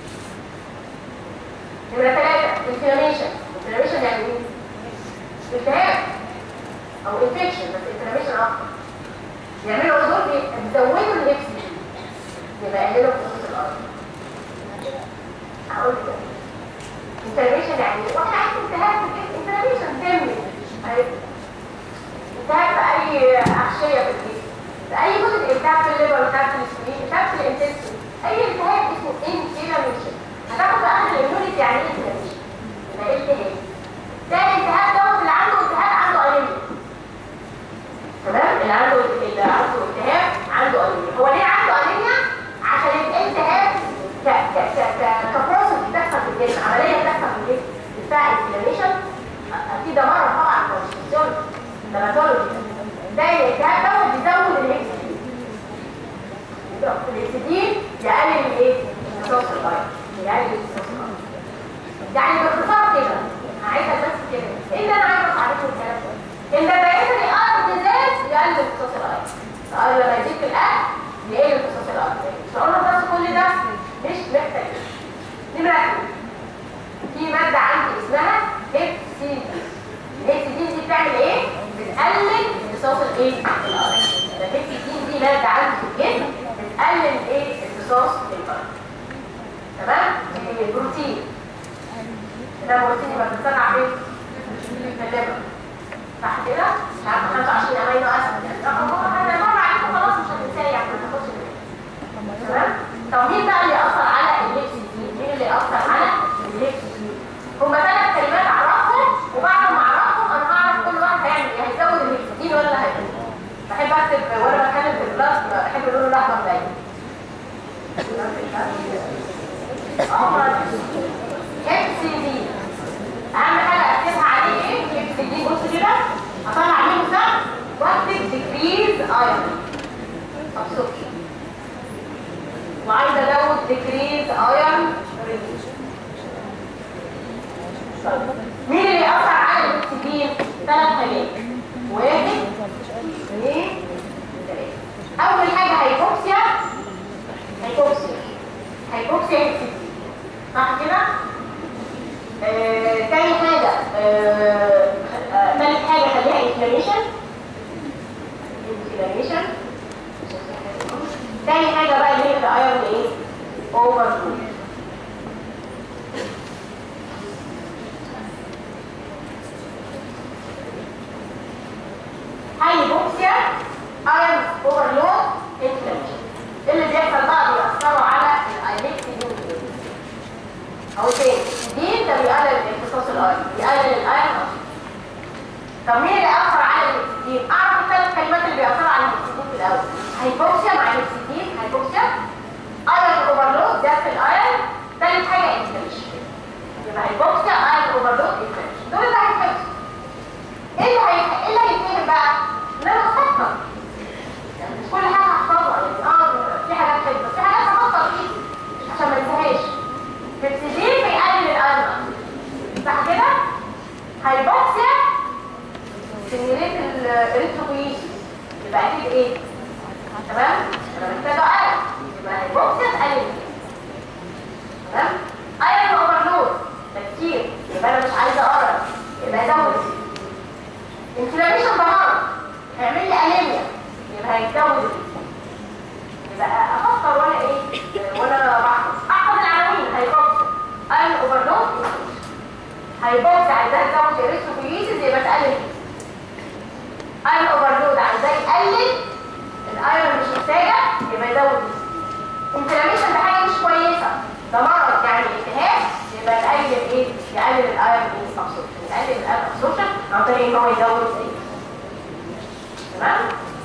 نمرة ثلاثة انفلاميشن انفلاميشن يعني ايه؟ التهاب او انفكشن بس انفلاميشن اكتر يعملوا ايه دول بيزودوا الاكسدين يبقى يقللوا امتصاص الايرون هقول لك انفلاميشن يعني ايه؟ واحد عايز التهاب في الجسم انفلاميشن دم التهاب في اي اغشيه في الجسم في اي جزء التهاب في الليفر التهاب في السكرين التهاب في الانتستين اي التهاب اسمه انفلاميشن هتاخد بقى اخر الاميونيتي يعني ايه انفلاميشن يبقى ايه التهاب ده الالتهاب دوت اللي عنده التهاب عنده انيميا تمام اللي عنده اللي عنده التهاب عنده انيميا هو ليه عنده انيميا عشان الالتهاب ك ك ك ك كبروسس بتحصل في الجسم عمليه بتحصل في الجسم بتاع انفلاميشن في ده مره طبعا كونستيتيون دماتولوجي ده الالتهاب دوت بيزود الاكسدين الاكسدين يقلل الايه؟ امتصاص الايرون يقلل امتصاص الايرون يعني باختصار كده عايزه بس كده ايه اللي انا عايزه اعرفه الكلام ده؟ ان الدايركتري ايرون بالذات يقلل امتصاص الايرون الايرون لما يزيد في الاكل يقل امتصاص الايرون مش قلنا بس كل ده مش محتاج نمرة في مادة عندي اسمها هيبسيدين الهيبسيدين دي بتعمل ايه؟ بتقلل امتصاص الايه؟ الايرون الهيبسيدين دي مادة عندي في الجسم بتقلل ايه؟ امتصاص الايرون تمام؟ البروتين ده بروتين يبقى بتصنع فين؟ في الليفر صح كده؟ الايرون ابسوربشن وعايزه ازود ديكريز ايرون مين اللي يأثر على الاكسجين؟ ثلاث حاجات واحد اثنين ثلاثة أول حاجة هيبوكسيا هيبوكسيا هيبوكسيا اكسجين صح كده؟ آه، تاني حاجة آه، آه، تالت حاجة خليها انفلاميشن انفلاميشن تاني حاجة بقى اللي هي الايرون ايه؟ اوفر هايبوكسيا ايرون اوفرلود انفلاميشن اللي بيحصل بقى بيأثروا على الايلكتيك او تاني دي ده بيقلل امتصاص الايرون بيقلل الايرون طب مين اللي اثر على الاكسجين اعرف الثلاث كلمات اللي بيأثروا على الاكسجين في الاول هايبوكسيا مع الاكسجين هايبوكسيا ايرون اوفرلود ده في الايرون ثالث حاجه انفلاميشن يبقى هايبوكسيا ايرون اوفرلود انفلاميشن دول اللي هيتحبسوا ايه اللي هي- إيه اللي هيتفهم بقى ان انا افكر يعني مش كل حاجه هحفظها يعني اه في حاجات حلوه بس في حاجات هفكر فيها عشان ما انساهاش بتزيد بيقلل الايرون صح كده هايبوكسيا سيميليت الاريثروبويسيس يبقى اكيد ايه تمام انا محتاجه ايرون يبقى هايبوكسيا تقلل تمام ايرون اوفرلود ده كتير يبقى انا مش عايزه اقرا يبقى ازود انفلاميشن ده مرض هيعمل لي انيميا يبقى هيتجوز يبقى افكر وانا ايه وانا بحفظ احفظ العناوين هيبوكس ايرون اوفرلود هيبوكس عايزاه تزود اريثروبويسيس يبقى تقلل ايرون اوفرلود عايزاه يقلل الايرون مش محتاجه يبقى يزود انفلاميشن ده حاجه مش كويسه ده مرض يعني التهاب يبقى يقلل ايه يقلل الايرون ابسوربشن يقلل الايرون ابسوربشن عن طريق ان هو يزود ايه تمام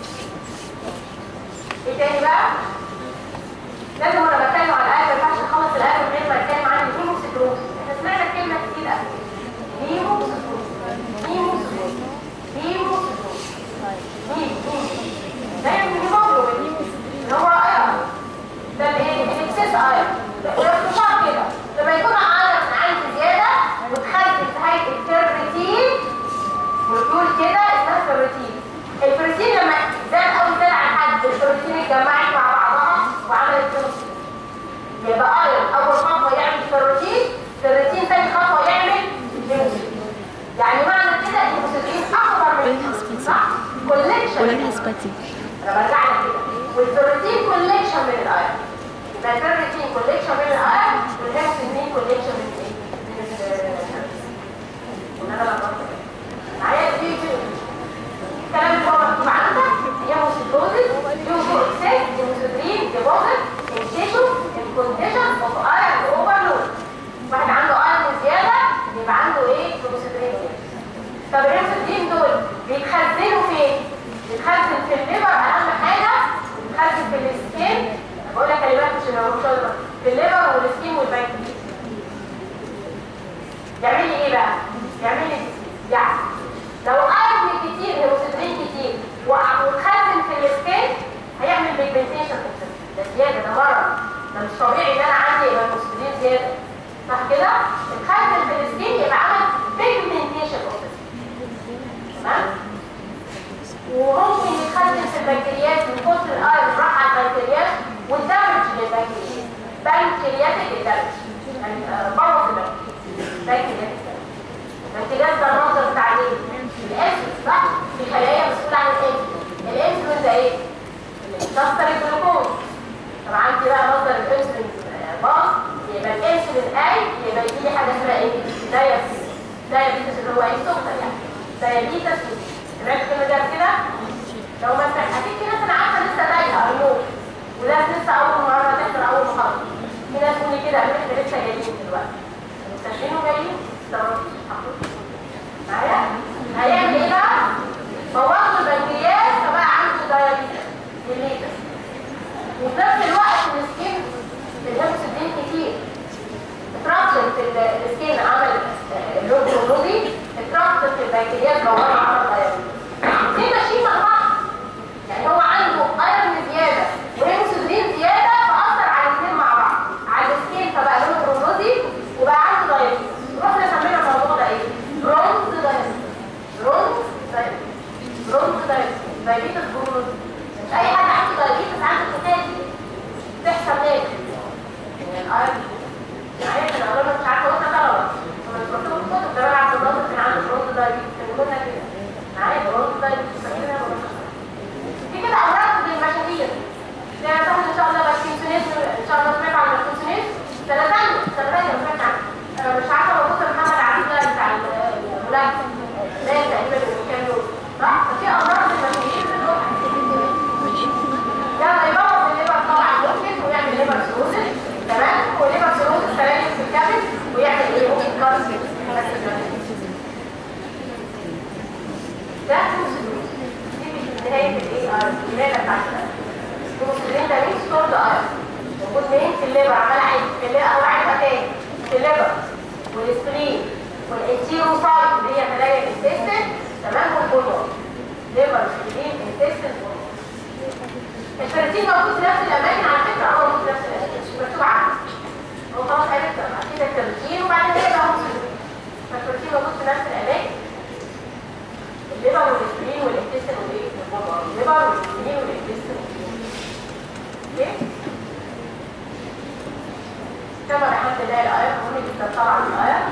ايه تاني بقى لازم وانا بتكلم على الايرون ما ينفعش اخلص الايرون من غير ما اتكلم عن الهيموسيتروز احنا سمعنا الكلمه كتير قبل كده هيموسيتروز هيموسيتروز هيموسيتروز هيم هيم زي الهيموجلوبين اللي هو ايرون ده الايه الاكسس ايرون والاختصار كده لما يكون ايرون عندي زياده وتخزن في هيئه الفيرتين مولكيول كده اسمها الفيرتين الفيرتين لما زاد او زاد عن حد الفيرتين اتجمعت مع بعضها وعملت فيرتين يبقى ايرون اول خطوه يعمل فيرتين فيرتين ثاني خطوه يعمل هيموسيتين يعني معنى كده ان الهيموسيتين اكبر من الهيموسيتين صح كولكشن ولها اثباتي انا برجع لك كده والفيرتين كوليكشن من الايرون يبقى الفيرتين كوليكشن من الايرون والهيموسيتين كوليكشن من ايه؟ من ال ان انا لخبطت معايا في في الكلام اللي هو مكتوب عندك هيموسيتوزيس يوزو اكسس هيموسيتين ديبوزيت التيشو الكونديشن اوف ايرون اوفرلود واحد عنده ايرون زياده يبقى عنده ايه؟ هيموسيتين زياده طب الهيموسيتين دول بيتخزنوا فين؟ بيتخزن في الليفر اهم حاجه بيتخزن في السكين بقول لك كلمات مش اللي مش هقدر. في الليفر والسكين والبنكرياس يعمل لي ايه بقى؟ يعمل لي disease. يعني لو ايرون كتير هيموسيتين كتير وع- واتخزن في السكين هيعمل بيجمنتيشن في الجسم ده زياده ده مرض ده مش طبيعي ان انا عندي يبقى هيموسيتين زياده صح كده؟ اتخزن في السكين يبقى عمل بيجمنتيشن اوف تمام؟ وممكن يتخزن في البنكرياس من كتر الايرون راح على البنكرياس والدمج للبنكرياس بنكرياتيك الدمج يعني آه، بوظ البنكرياس بنكرياتيك دمج البنكرياس ده المنظر بتاع ايه؟ الانسولين صح؟ في خلايا مسؤولة عن الانسولين الانسولين ده ايه؟ بيكسر الجلوكوز طبعا عندي بقى مصدر الانسولين آه، باظ يبقى الانسولين اي يبقى يجي لي حاجه اسمها ايه؟ دايابيتس دايابيتس اللي هو ايه؟ سكر يعني دايابيتس سمعت الكلمه دي قبل كده؟ لو ما انت اكيد في ناس انا عارفه لسه ضايقه ارنوب وناس لسه اول مره تحضر اول محاضره في ناس تقول لي كده احنا لسه جايين دلوقتي مستشفين وجايين معايا هيعمل ايه بقى؟ بوظ البنكرياس فبقى عنده دايابيتس ديليتس وفي نفس الوقت السكين الهيموسيدين كتير اترابشن في ال- السكين عمل اللوب الرودي اترابشن في البنكرياس بوظ عمل دايابيتس دي ماشيين مع بعض يعني هو لا تقريبا من كام يوم صح؟ ففي امراض المسؤولين بتروح يلا يبوظ الليبر طبعا ممكن ويعمل ليبر سيروزس تمام والليبر سيروزس تلاقي في الكبد ويعمل ايه ممكن كارس بس ده كونسيدوز دي مش نهايه الاي ار الولاده بتاعتنا كونسيدوز ده مين ستورد ار موجود مين في الليبر عمال عايز في الليبر او عايز تاني في الليبر والسبلين والانتيروسايت اللي هي خلايا الانتستين تمام والبولون ليبر سبلين انتستين بولون الفراتين موجود في نفس الاماكن على فكره هو موجود في نفس الاماكن مش مكتوب عنه هو خلاص عرفت اكيد الفراتين وبعدين هيبقى هو فالفراتين موجود في نفس الاماكن الليبر والسبلين والانتستين والايه والبولون الليبر والسبلين والانتستين اوكي كما الحمد لله الايات مهم جدا طبعا الايات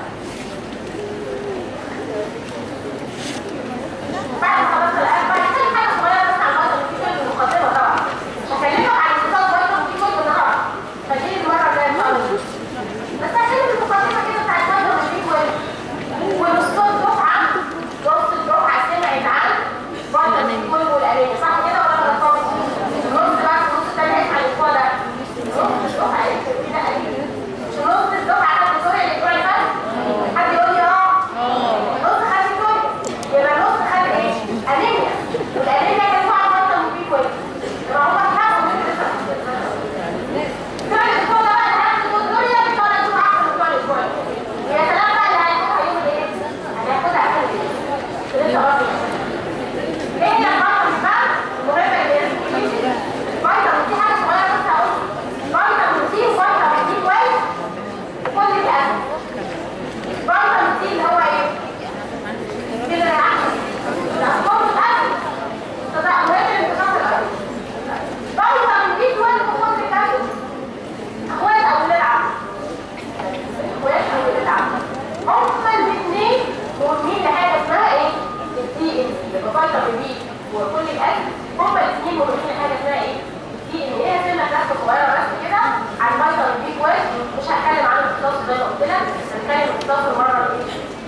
بعد ما خلصت الايات بعد كده حاجه صغيره بس عن الوقت في كل المقدمه طبعا مش هكلمك عن اتصال وقت في كل النهار خليني المره الجايه ان شاء الله بس هكلم المقدمه كده بتاعت وقت في كل ونص دفعه نص الدفعه سمعت عن وقت في كل والاناني صح كده ولا انا غلطان؟ النص بقى النص الثاني هيسمع الاسبوع ده نص الدفعه كده قليل مش نص الدفعه خدت سوريا الاسبوع اللي فات حد يقول لي اه نص خد سوريا يبقى نص خد ايه؟ انيميا والانيميا كان فيها غلطه من فيه كويس يبقى هم اتحاسبوا من لسه سوريا الاسبوع ده بقى اللي هياخدوا سوريا بتوع الاسبوع احسن من بتوع الاسبوع يا سلام بقى اللي هياخدها يوم الايه؟ هياخدها اقل لسه برضه ايه هي الغلطه بقى؟ المهمه اللي هي فيتامين سي حاجه صغيره بس هقول فيتامين سي وفيتامين دي كويس وكل الاسيد فيتامين سي اللي هو ايه؟ كده يا عم الاسكور الاسيد تضع مهم انتقاص الاسيد فيتامين دي كويس وكل الاسيد اخوات او ولاد عم اخوات او ولاد عم هما الاثنين مهمين لحاجه اسمها ايه؟ الدي ان سي فيتامين بي وكل الاسيد هما الاثنين مهمين لحاجه اسمها ايه؟ دي ان ايه سنه بس صغيره بس كده عن فيتامين بي كويس مش هتكلم عنه باختصار زي ما قلت لك هنتكلم باختصار المره اللي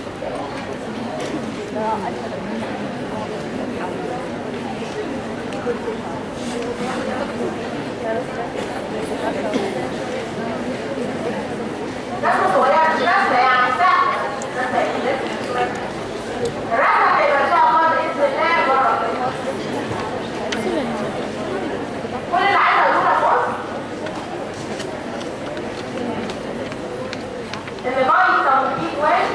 رسمة صغيرة مش رسمة يعني سهلة رسمة ايه الرسمة هتبقى ان شاء الله بإذن الله مرة كل اللي عايزة اقوله لك بص ان فيتامين بي كويس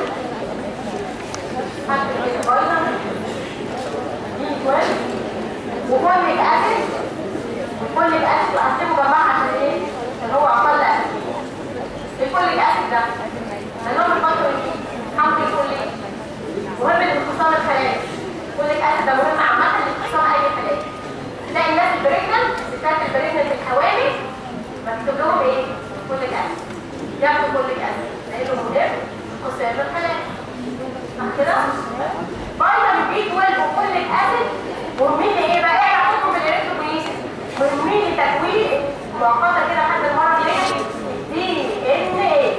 هكتب كده فيتامين بي كويس وفوليك اسيد والفوليك اسيد وهكتبه جنبها عشان ايه؟ عشان هو اقل اسيد الفوليك اسيد ده هنقول الفيتامين بي حمض الفوليك مهم لاختصار الخلايا الفوليك اسيد ده مهم عامة لاختصار اي خلايا تلاقي الناس البريجننت الستات البريجننت الحوامل مكتوب لهم ايه؟ فوليك اسيد ياخدوا فوليك اسيد لانه مهم لاختصار الخلايا صح كده؟ فيتامين بي 12 وفوليك اسيد مهمين لايه بقى؟ ايه علاقتهم بالاريثروبويسيس؟ مهمين لتكوين مؤقتا كده لحد المره الجايه دي ان ايه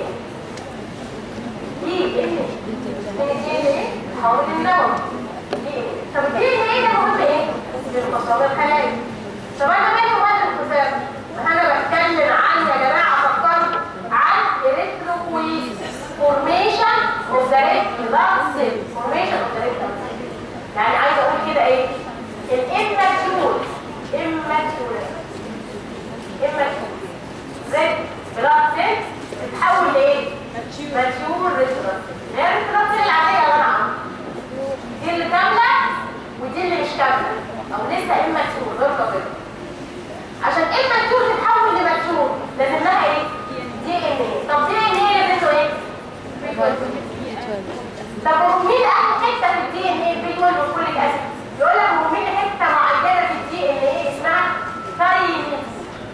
دي ان من الدي ان ايه حول النووي دي ان طب الدي ان ايه ده مهم ايه؟ لانفصال الخلايا طب انا مالي ومال الانفصال؟ انا بتكلم عن يا جماعه فكرت عن اريثروبويسيس فورميشن اوف ذا ريد بلاد سيل فورميشن اوف ذا ريد بلاد سيل يعني عايزه اقول كده ايه؟ الاماتيور اماتيور اماتيور ريد بلاد سيل بتتحول لايه؟ ماتيور ريد بلاد سيل هي الريد بلاد سيل العاديه اللي انا عاملها دي اللي كامله ودي اللي مش كامله او لسه اماتيور غير قابله عشان اماتيور تتحول لماتيور لازم لها ايه؟ دي ان ايه طب دي ان ايه اللي ايه؟ بي 12 طب مين اهم حته في الدي ان ايه بي 12 والفوليك اسيد؟ يقول لك مهمين حته معينه في الدي ان ايه اسمها ثايمين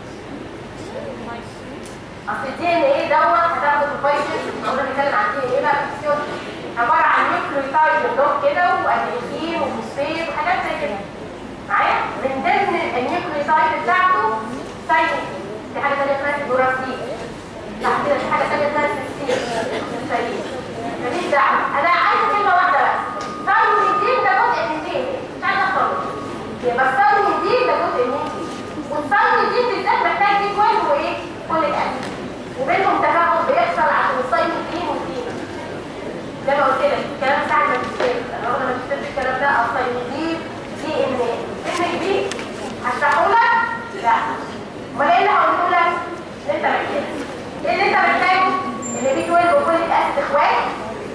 اصل الدي ان ايه دوت هتاخده في الفايتس قلنا بنتكلم عن الدي ان ايه بقى في الفسيولوجي عباره عن نيوكليوتايد اللون كده وادرينالين وفوسفات وحاجات زي كده معايا من ضمن النيوكليوتايد بتاعته ثايمين دي حاجه ثانيه اسمها الدوراسيل صح كده في حاجه ثانيه اسمها السيستين ثايمين مفيش دعوه انا عايزه كلمه واحده بس ثايمين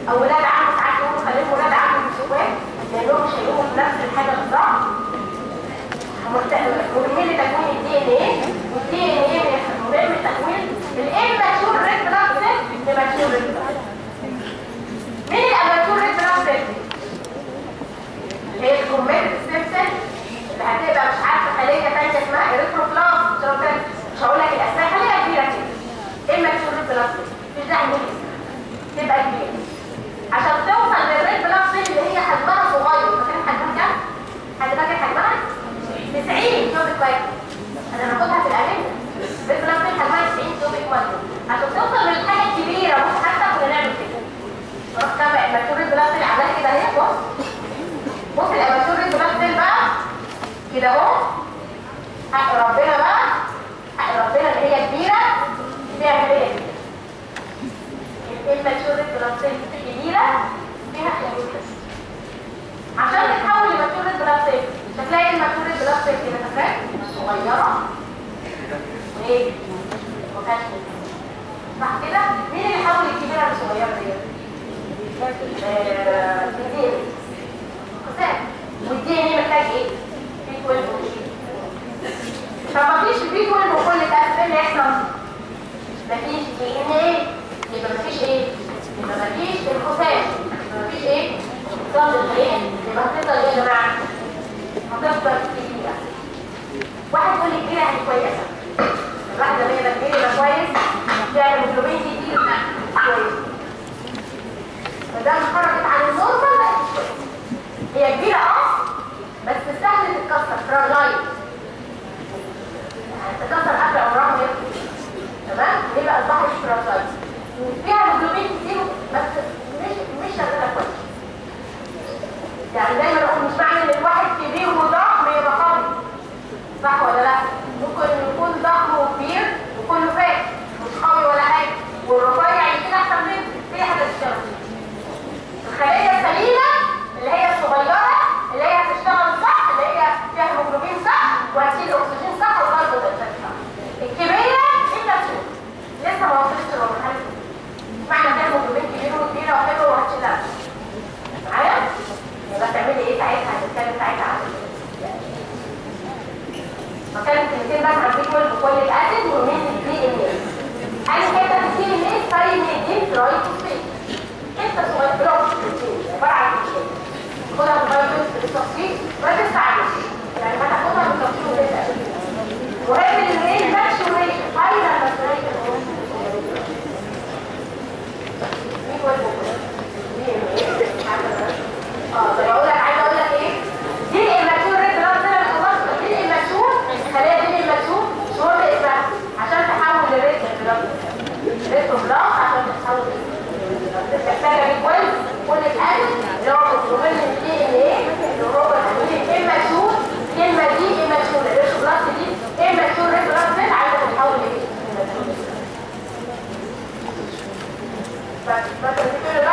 او ولاد عم ساعات يقولوا خليهم ولاد عم مش اخوات لانهم مش هيقوموا بنفس الحاجه بالظبط مهم لتكوين الدي ان ايه والدي ان ايه مهم تكوين الاماتشور ريد بلاد سيل لماتشور ريد بلاد مين الاماتشور ريد بلاد سيل هي الكوميت ستيم سيل اللي هتبقى مش عارفه خليه ثانيه اسمها اريثروبلاست مش هقول مش هقول لك الاسماء خليها كبيره كده اماتشور ريد بلاد سيل مش داعي نقول تبقى كبيره عشان توصل للريد بلاد سيل اللي هي حجمها صغير فاكر حجمها كام؟ حد فاكر حجمها؟ 90 كيوبيك مايكرو انا هاخدها في الامانه الريد بلاد سيل حجمها 90 كيوبيك مايكرو عشان توصل للحاجه الكبيره بص حتى كنا نعمل كده نروح تابع الماتور ريد بلاد سيل عملها كده اهي بص بص الاماتور ريد بلاد سيل بقى كده اهو حق ربنا بقى حق ربنا اللي هي كبيره فيها هديه الماتور ريد بلاد سيل كبيره فيها حدود بس عشان تتحول لماتور ريد بلاد سيل شكلها ايه الماتور ريد بلاد سيل كده فاكر صغيره وايه وكشف صح كده مين اللي حول الكبيره للصغيره دي آه، الدي ان حسام والدي ان محتاج ايه بي 12 طب مفيش بي 12 وكل ده ايه اللي يحصل مفيش دي ان ايه يبقى مفيش ايه يبقى مفيش انقسام مفيش ايه انقسام للخليه يبقى هتفضل ايه يا جماعه هتفضل كبيره واحد يقول لي كبيره يعني كويسه الواحده اللي هي كبيره يبقى كويس يعني هيموجلوبين كتير كويس ما دام خرجت عن النورمال بقت مش كويسه هي كبيره اه بس سهل تتكسر فراجايل يعني تتكسر قبل عمرها ما يخلص تمام ليه بقى اصبحت فراجايل فيها هيموجلوبين كتير بس مش مش شغاله كويس يعني دايما اقول مش معنى ان الواحد كبير وضخم يبقى قوي صح ولا لا ممكن يكون ضخم وكبير وكله فات مش قوي ولا حاجه والرفيع يمكن احسن منه هي حاجه تشتغل الخليه السليمه اللي هي الصغيره اللي هي هتشتغل صح اللي هي فيها هيموجلوبين صح وهتشيل الاكسجين صح والكربون دايوكسيد صح الكبيره انت تشوف لسه ما وصلتش للمرحله دي معنى فيها هيموجلوبين كبير وكبيره وحلوه وهتشيلها معايا يبقى تعملي ايه ساعتها هنتكلم ساعتها عن فكانت كلمتين بس عن بيكول بكل اسيد ومين الدي ان ايه انا كده الدي ان ايه ستايل دي ترايفوسفيت انت صغير بلوك عباره عن كلمتين خدها بالبايوس بالتفصيل ما تستعجلش يعني ما تاخدها بالتفصيل وتسال وهي الايه ماتشوريشن فاينل ماتشوريشن بيكول بكل دي ان ايه اه طب اقول لك عايزه اقول لك ايه دي الاماتور ريد بلاد سيل خلاص دي الاماتور الخلايا دي الاماتور شو باسمها عشان تحول لريد بلاد ريد بلاد عشان تحول محتاجه بي كويس كل الان اللي هو مكتوبين الدي ان ايه اللي هو الاماتور الكلمه دي اماتور ريد بلاد دي اماتور ريد بلاد سيل عايزه تتحول لايه بس بس الفكره بقى